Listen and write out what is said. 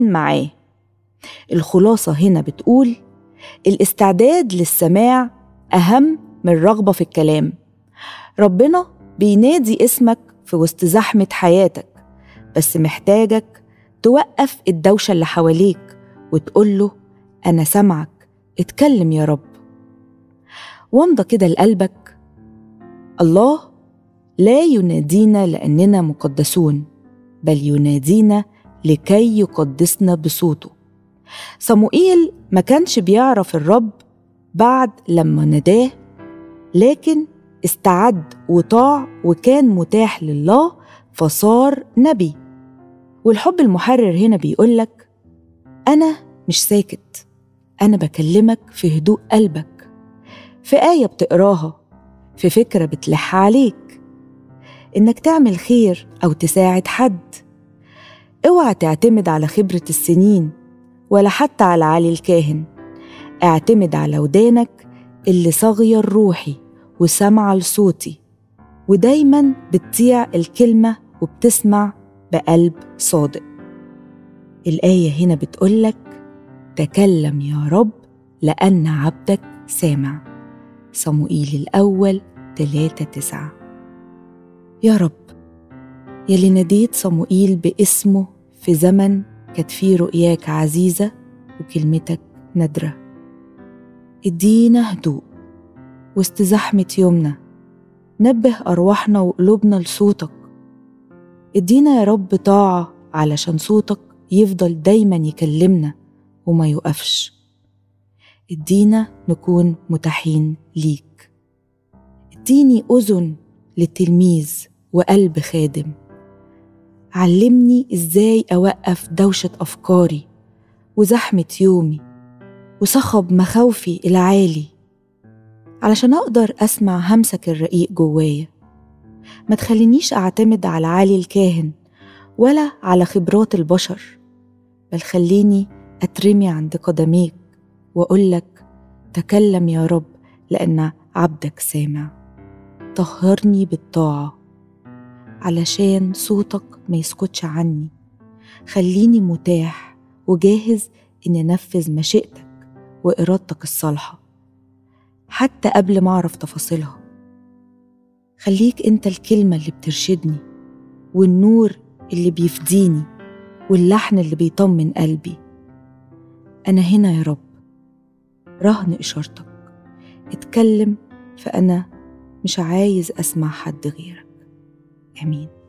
معاه الخلاصة هنا بتقول الاستعداد للسماع أهم من الرغبة في الكلام ربنا بينادي اسمك في وسط زحمة حياتك بس محتاجك توقف الدوشة اللي حواليك وتقوله أنا سامعك اتكلم يا رب وامضى كده لقلبك الله لا ينادينا لأننا مقدسون بل ينادينا لكي يقدسنا بصوته صموئيل ما كانش بيعرف الرب بعد لما نداه لكن استعد وطاع وكان متاح لله فصار نبي والحب المحرر هنا بيقولك أنا مش ساكت أنا بكلمك في هدوء قلبك في آية بتقراها في فكرة بتلح عليك إنك تعمل خير أو تساعد حد اوعى تعتمد على خبرة السنين ولا حتى على علي الكاهن اعتمد على ودانك اللي صاغية الروحي وسامعة لصوتي ودايما بتطيع الكلمة وبتسمع بقلب صادق الآية هنا بتقولك تكلم يا رب لأن عبدك سامع صموئيل الأول تلاتة تسعة يا رب يلي ناديت صموئيل باسمه في زمن كانت فيه رؤياك عزيزة وكلمتك نادرة ادينا هدوء وسط زحمة يومنا نبه أرواحنا وقلوبنا لصوتك ادينا يا رب طاعة علشان صوتك يفضل دايما يكلمنا وما يقفش ادينا نكون متاحين ليك اديني أذن للتلميذ وقلب خادم علمني ازاي أوقف دوشة أفكاري وزحمة يومي وصخب مخاوفي العالي علشان أقدر أسمع همسك الرقيق جوايا ما تخلينيش أعتمد على علي الكاهن ولا على خبرات البشر بل خليني أترمي عند قدميك وأقولك تكلم يا رب لأن عبدك سامع طهرني بالطاعة علشان صوتك ما يسكتش عني خليني متاح وجاهز إني أنفذ مشيئتك وإرادتك الصالحة حتى قبل ما أعرف تفاصيلها خليك أنت الكلمة اللي بترشدني والنور اللي بيفديني واللحن اللي بيطمن قلبي أنا هنا يا رب رهن إشارتك اتكلم فأنا مش عايز أسمع حد غيرك آمين